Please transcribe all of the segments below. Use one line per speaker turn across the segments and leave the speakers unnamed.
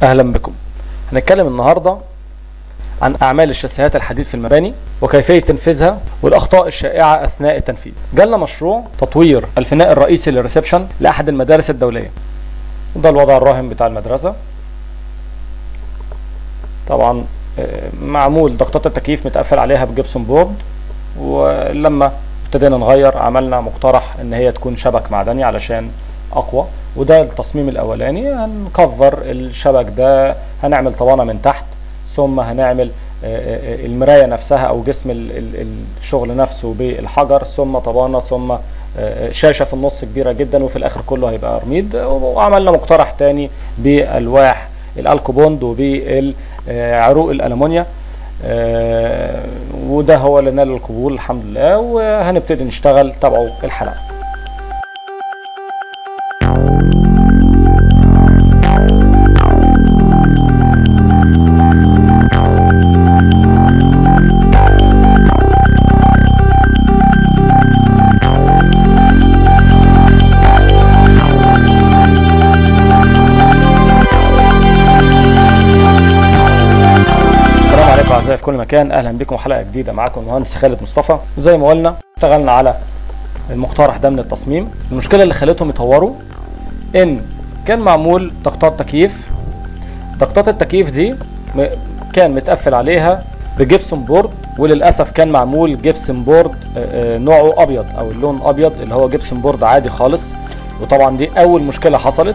اهلا بكم هنتكلم النهارده عن اعمال الشاسيهات الحديد في المباني وكيفيه تنفيذها والاخطاء الشائعه اثناء التنفيذ جالنا مشروع تطوير الفناء الرئيسي للريسبشن لاحد المدارس الدوليه وده الوضع الراهن بتاع المدرسه طبعا آه، معمول ضغطات التكييف متقفل عليها بجبسون بورد ولما ابتدينا نغير عملنا مقترح ان هي تكون شبك معدني علشان اقوى وده التصميم الاولاني هنكفر الشبك ده هنعمل طبانه من تحت ثم هنعمل آه، آه، المرايه نفسها او جسم ال- ال- الشغل نفسه بالحجر ثم طبانه ثم آه، شاشه في النص كبيره جدا وفي الاخر كله هيبقى رميد وعملنا مقترح تاني بالواح الالكوبوند وبالعروق الالومنيا آه، وده هو اللي نال القبول الحمد لله وهنبتدي نشتغل تبعه الحلقه السلام عليكم اعزائي في كل مكان اهلا بكم حلقه جديده معاكم المهندس خالد مصطفى وزي ما قلنا اشتغلنا على المقترح ده من التصميم المشكله اللي خلتهم يطوروا ان كان معمول ضغطات تكييف ضغطات التكييف دي م- كان متقفل عليها بجبسون بورد وللاسف كان معمول جبسون بورد آه، آه، نوعه ابيض او اللون ابيض اللي هو جبسون بورد عادي خالص وطبعا دي اول مشكله حصلت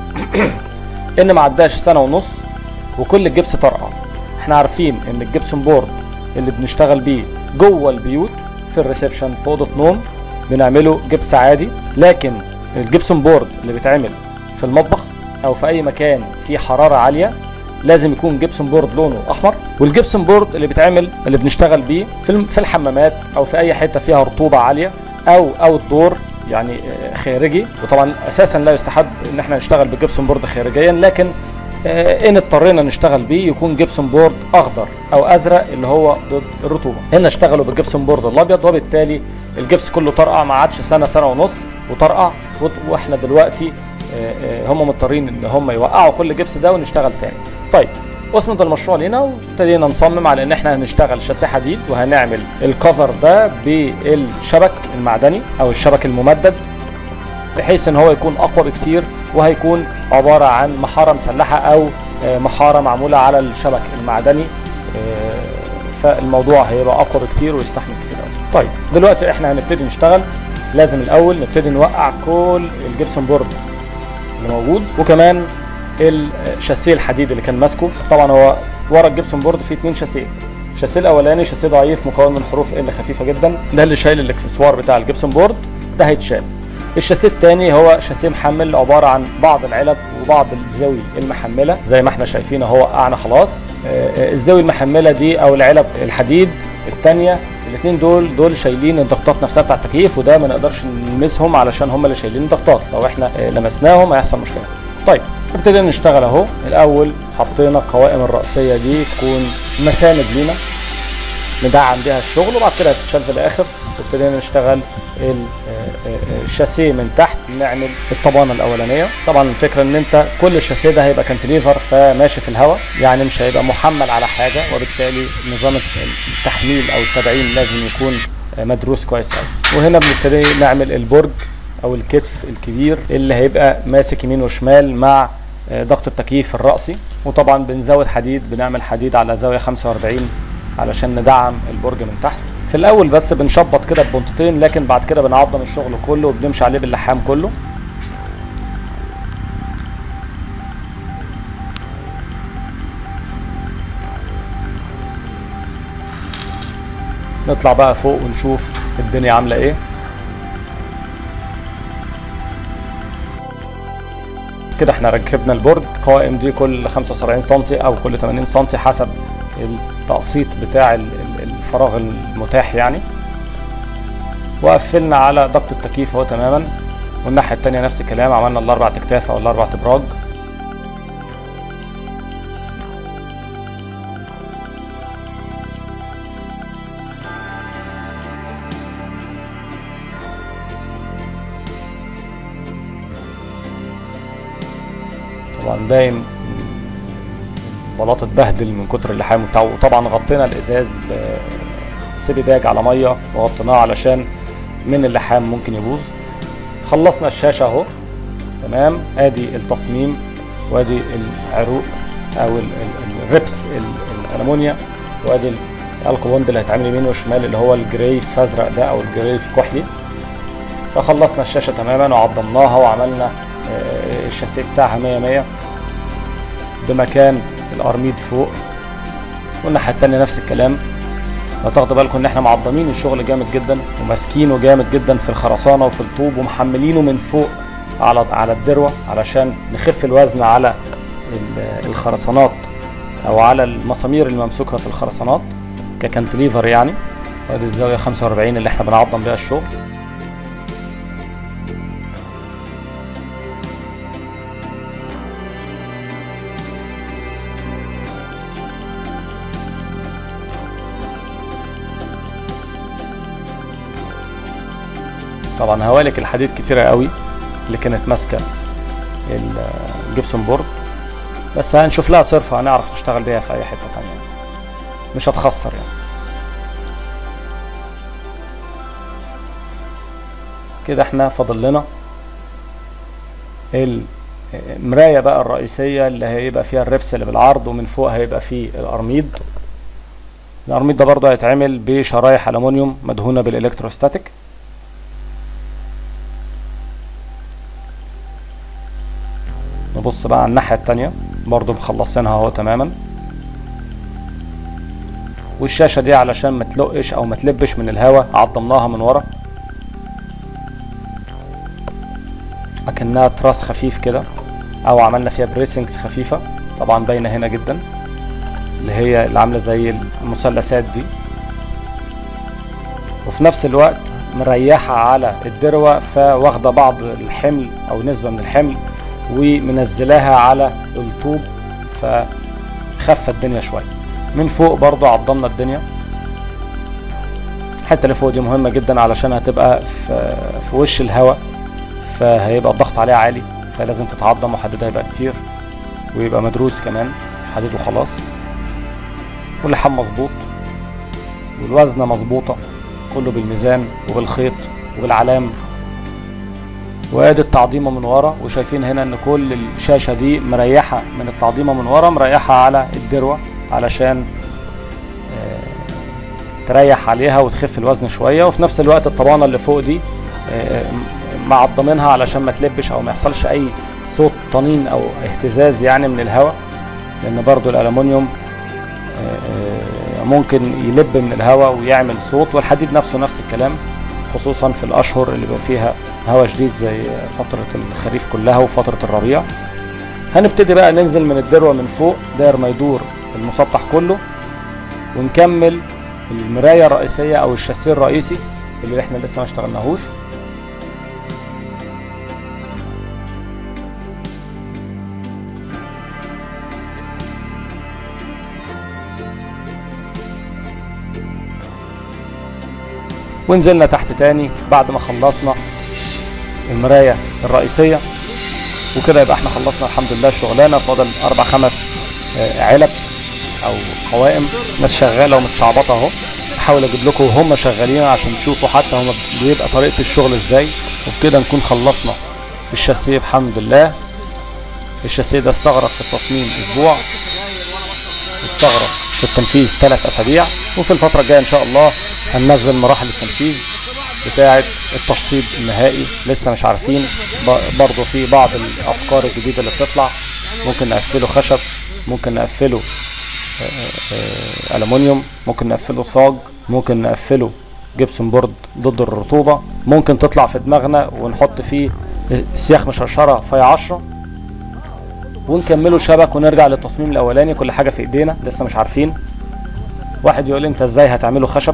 ان ما عداش سنه ونص وكل الجبس طرقع احنا عارفين ان الجبسون بورد اللي بنشتغل بيه جوه البيوت في الريسبشن في اوضه نوم بنعمله جبس عادي لكن الجبسون بورد اللي بيتعمل في المطبخ او في اي مكان فيه حراره عاليه لازم يكون جبسون بورد لونه احمر والجبسون بورد اللي بيتعمل اللي بنشتغل بيه في الم- في الحمامات او في اي حته فيها رطوبه عاليه او او الدور يعني آه، خارجي وطبعا اساسا لا يستحب ان احنا نشتغل بالجبسون بورد خارجيا لكن آه، ان اضطرينا نشتغل بيه يكون جبسون بورد اخضر او ازرق اللي هو ضد الرطوبه هنا اشتغلوا بالجبسون بورد الابيض وبالتالي الجبس كله طرقع ما عادش سنه سنه ونص وطرقع وط- واحنا دلوقتي آه، آه، هم مضطرين ان هم يوقعوا كل جبس ده ونشتغل تاني طيب اسند المشروع لينا وابتدينا نصمم على ان احنا هنشتغل شاسيه حديد وهنعمل الكفر ده بالشبك المعدني او الشبك الممدد بحيث ان هو يكون اقوى بكتير وهيكون عباره عن محاره مسلحه او آه، محاره معموله على الشبك المعدني آه، فالموضوع هيبقى اقوى بكتير ويستحمل كتير قوي طيب دلوقتي احنا هنبتدي نشتغل لازم الاول نبتدي نوقع كل الجبسون بورد اللي موجود وكمان الشاسيه الحديد اللي كان ماسكه طبعا هو ورا الجبسون بورد فيه اتنين شاسيه الشاسيه الاولاني شاسيه ضعيف مكون من حروف ال خفيفه جدا ده اللي شايل الاكسسوار بتاع الجبسون بورد ده هيتشال الشاسيه الثاني هو شاسيه محمل عباره عن بعض العلب وبعض الزاوي المحمله زي ما احنا شايفين اهو وقعنا خلاص آه، آه، الزاوي المحمله دي او العلب الحديد الثانيه الاثنين دول دول شايلين الضغطات نفسها بتاع التكييف وده ما نقدرش نلمسهم علشان هم اللي شايلين الضغطات لو احنا آه، لمسناهم هيحصل مشكله طيب ابتدينا نشتغل اهو الاول حطينا القوائم الرئيسيه دي تكون مساند لينا ندعم بيها الشغل وبعد كده هتتشال في الاخر وابتدينا نشتغل ال- آه، آه، الشاسيه من تحت نعمل الطبانه الاولانيه طبعا الفكره ان انت كل الشاسيه ده هيبقى كانتليفر فماشي في الهواء يعني مش هيبقى محمل على حاجه وبالتالي نظام التحميل او التدعيم لازم يكون آه، مدروس كويس قوي وهنا بنبتدي نعمل البرج او الكتف الكبير اللي هيبقى ماسك يمين وشمال مع آه، ضغط التكييف الرأسي وطبعا بنزود حديد بنعمل حديد على زاوية 45 علشان ندعم البرج من تحت في الاول بس بنشبط كده ببنطتين لكن بعد كده بنعظم الشغل كله وبنمشي عليه باللحام كله نطلع بقى فوق ونشوف الدنيا عامله ايه كده احنا ركبنا البرج القوائم دي كل 75 سم او كل 80 سم حسب التقسيط بتاع ال- ال- الفراغ المتاح يعني وقفلنا على ضغط التكييف اهو تماما والناحيه التانية نفس الكلام عملنا الاربع اكتاف او الاربع ابراج طبعا باين بلاط اتبهدل من كتر اللحام بتاعه وطبعا غطينا الازاز بسيبيداج على ميه وغطيناه علشان من اللحام ممكن يبوظ خلصنا الشاشه اهو تمام ادي التصميم وادي العروق او ال- ال- الربس ال- الالومنيا وادي الالكوبوند اللي هيتعمل يمين وشمال اللي هو الجري في ازرق ده او الجري في كحلي فخلصنا الشاشه تماما وعظمناها وعملنا آه، الشاسيه بتاعها 100 100 بمكان الارميد فوق والناحيه التانيه نفس الكلام لو تاخدوا بالكم ان احنا معظمين الشغل جامد جدا وماسكينه جامد جدا في الخرسانه وفي الطوب ومحملينه من فوق على على الدروه علشان نخف الوزن على ال- الخرسانات او على المسامير الممسوكه في الخرسانات ككانتليفر يعني وادي الزاويه 45 اللي احنا بنعظم بيها الشغل طبعا هوالك الحديد كتيرة قوي اللي كانت ماسكة الجبسون بورد بس هنشوف لها صرفة هنعرف نشتغل بيها في أي حتة تانية مش هتخسر يعني كده احنا فاضل لنا المراية بقى الرئيسية اللي هيبقى فيها الربس اللي بالعرض ومن فوق هيبقى فيه القرميد القرميد ده برضه هيتعمل بشرايح ألمونيوم مدهونة بالإلكتروستاتيك نبص بقى على الناحية التانية برضو مخلصينها اهو تماما والشاشة دي علشان ما تلقش او ما تلبش من الهواء عضمناها من ورا اكنها تراس خفيف كده او عملنا فيها بريسنجز خفيفة طبعا باينة هنا جدا اللي هي اللي عاملة زي المثلثات دي وفي نفس الوقت مريحة على الدروة فواخدة بعض الحمل او نسبة من الحمل ومنزلاها على الطوب فخفت الدنيا شويه من فوق برضو عضمنا الدنيا الحته اللي فوق دي مهمه جدا علشان هتبقى في, في وش الهواء فهيبقى الضغط عليها عالي فلازم تتعضم وحديدها يبقى كتير ويبقى مدروس كمان مش حديد وخلاص واللحام مظبوط والوزنه مظبوطه كله بالميزان وبالخيط وبالعلام وادي التعظيمه من ورا وشايفين هنا ان كل الشاشه دي مريحه من التعظيمه من ورا مريحه على الدروه علشان آه، تريح عليها وتخف الوزن شويه وفي نفس الوقت الطبانه اللي فوق دي آه، معضمينها علشان ما تلبش او ما يحصلش اي صوت طنين او اهتزاز يعني من الهواء لان برضو الالومنيوم آه، ممكن يلب من الهواء ويعمل صوت والحديد نفسه نفس الكلام خصوصا في الاشهر اللي بيبقى فيها هواء شديد زي فترة الخريف كلها وفترة الربيع هنبتدي بقى ننزل من الدروة من فوق داير ما يدور المسطح كله ونكمل المراية الرئيسية او الشاسيه الرئيسي اللي احنا لسه ما اشتغلناهوش ونزلنا تحت تاني بعد ما خلصنا المراية الرئيسية وكده يبقى احنا خلصنا الحمد لله الشغلانة فاضل أربع خمس آه، علب أو قوائم ناس شغالة ومتشعبطة أهو أحاول أجيب لكم وهم شغالين عشان تشوفوا حتى هم بيبقى طريقة الشغل إزاي وبكده نكون خلصنا الشاسيه بحمد الله الشاسيه ده استغرق في التصميم أسبوع استغرق في التنفيذ ثلاث أسابيع وفي الفترة الجاية إن شاء الله هننزل مراحل التنفيذ بتاعة التشطيب النهائي لسه مش عارفين ب- برضو في بعض الأفكار الجديدة اللي بتطلع ممكن نقفله خشب ممكن نقفله آه، آه، ألمونيوم ممكن نقفله صاج ممكن نقفله جبسون بورد ضد الرطوبة ممكن تطلع في دماغنا ونحط فيه سياخ مشرشرة فاي 10 ونكمله شبك ونرجع للتصميم الأولاني كل حاجة في إيدينا لسه مش عارفين واحد يقول لي انت ازاي هتعمله خشب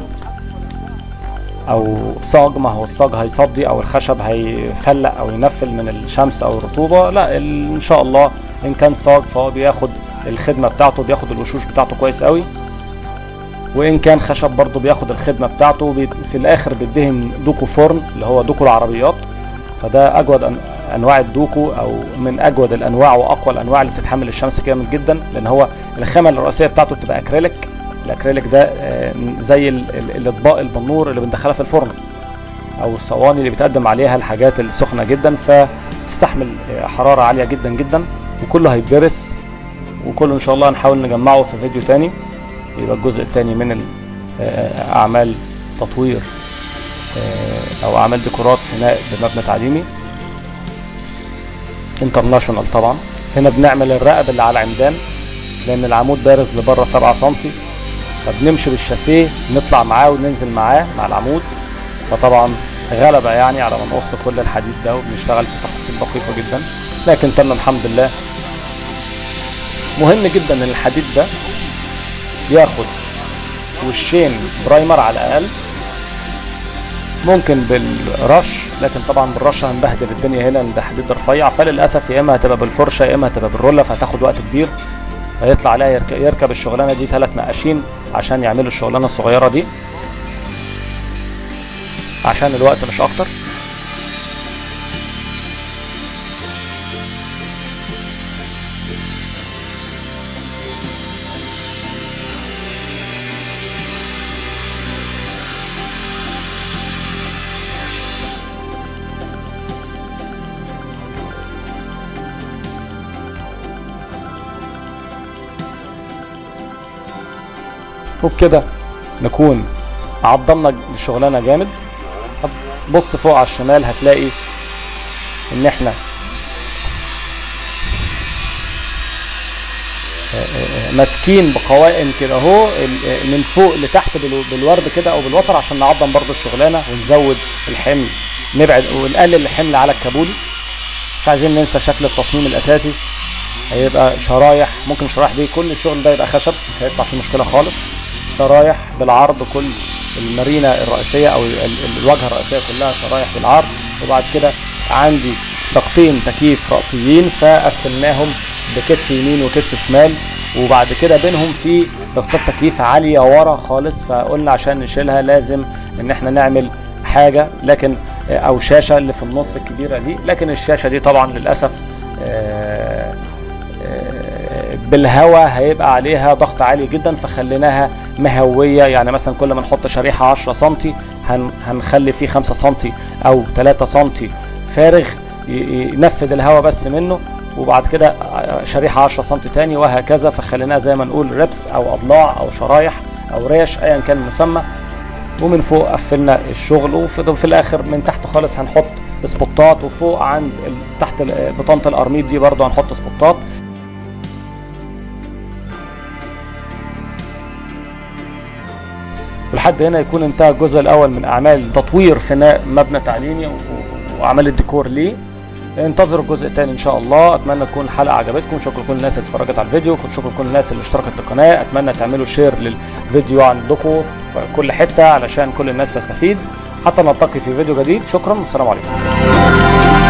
او صاج ما هو الصاج هيصدي او الخشب هيفلق او ينفل من الشمس او الرطوبه لا ال- ان شاء الله ان كان صاج فهو بياخد الخدمه بتاعته بياخد الوشوش بتاعته كويس قوي وان كان خشب برضه بياخد الخدمه بتاعته بي في الاخر بيدهن دوكو فرن اللي هو دوكو العربيات فده اجود أن انواع الدوكو او من اجود الانواع واقوى الانواع اللي بتتحمل الشمس جامد جدا لان هو الخامه الرئيسيه بتاعته بتبقى اكريليك الاكريليك ده آه، زي ال- ال- الاطباق البنور اللي بندخلها في الفرن او الصواني اللي بتقدم عليها الحاجات السخنه جدا فتستحمل آه، حراره عاليه جدا جدا وكله هيتدرس وكله ان شاء الله هنحاول نجمعه في فيديو تاني يبقى الجزء التاني من ال- آه، اعمال تطوير آه، او اعمال ديكورات بناء بمبنى تعليمي انترناشونال طبعا هنا بنعمل الرقب اللي على العمدان لان العمود بارز لبره 7 سم فبنمشي بالشاسيه نطلع معاه وننزل معاه مع العمود فطبعا غلبة يعني على ما نقص كل الحديد ده وبنشتغل في تفاصيل دقيقة جدا لكن تم الحمد لله مهم جدا ان الحديد ده ياخد وشين برايمر على الاقل ممكن بالرش لكن طبعا بالرش هنبهدل الدنيا هنا لان ده حديد رفيع فللاسف يا اما هتبقى بالفرشه يا اما هتبقى بالرولة فهتاخد وقت كبير هيطلع عليها يرك- يركب الشغلانه دي ثلاث نقاشين عشان يعملوا الشغلانه الصغيره دي عشان الوقت مش اكتر وبكده نكون عضمنا الشغلانه جامد بص فوق على الشمال هتلاقي ان احنا آه، آه، آه، ماسكين بقوائم كده اهو ال- آه، من فوق لتحت بالو- بالورد كده او بالوتر عشان نعظم برضو الشغلانه ونزود الحمل نبعد ونقلل الحمل على الكابولي مش عايزين ننسى شكل التصميم الاساسي هيبقى شرايح ممكن الشرايح دي كل الشغل ده يبقى خشب مش هيطلع فيه مشكله خالص شرايح بالعرض كل المارينا الرئيسيه او ال- ال- الواجهه الرئيسيه كلها شرايح بالعرض وبعد كده عندي ضغطين تكييف رأسيين فقسمناهم بكتف يمين وكتف شمال وبعد كده بينهم في ضغطات تكييف عاليه ورا خالص فقلنا عشان نشيلها لازم ان احنا نعمل حاجه لكن او شاشه اللي في النص الكبيره دي لكن الشاشه دي طبعا للاسف آه، آه، بالهواء هيبقى عليها ضغط عالي جدا فخليناها مهويه يعني مثلا كل ما نحط شريحه 10 سم هنخلي فيه 5 سم او 3 سم فارغ ي- ي- ينفذ الهواء بس منه وبعد كده ع- شريحه 10 سم تاني وهكذا فخليناها زي ما نقول ريبس او اضلاع او شرايح او ريش ايا كان المسمى ومن فوق قفلنا الشغل وفي في الاخر من تحت خالص هنحط سبوتات وفوق عند ال- تحت ال- بطانه القرميد دي برضو هنحط سبوتات ولحد هنا يكون انتهى الجزء الاول من اعمال تطوير فناء مبنى تعليمي و- و- واعمال الديكور ليه انتظروا الجزء الثاني ان شاء الله اتمنى تكون الحلقه عجبتكم شكرا لكل الناس اللي اتفرجت على الفيديو شكرا لكل الناس اللي اشتركت في القناه اتمنى تعملوا شير للفيديو عندكم في كل حته علشان كل الناس تستفيد حتى نلتقي في فيديو جديد شكرا والسلام عليكم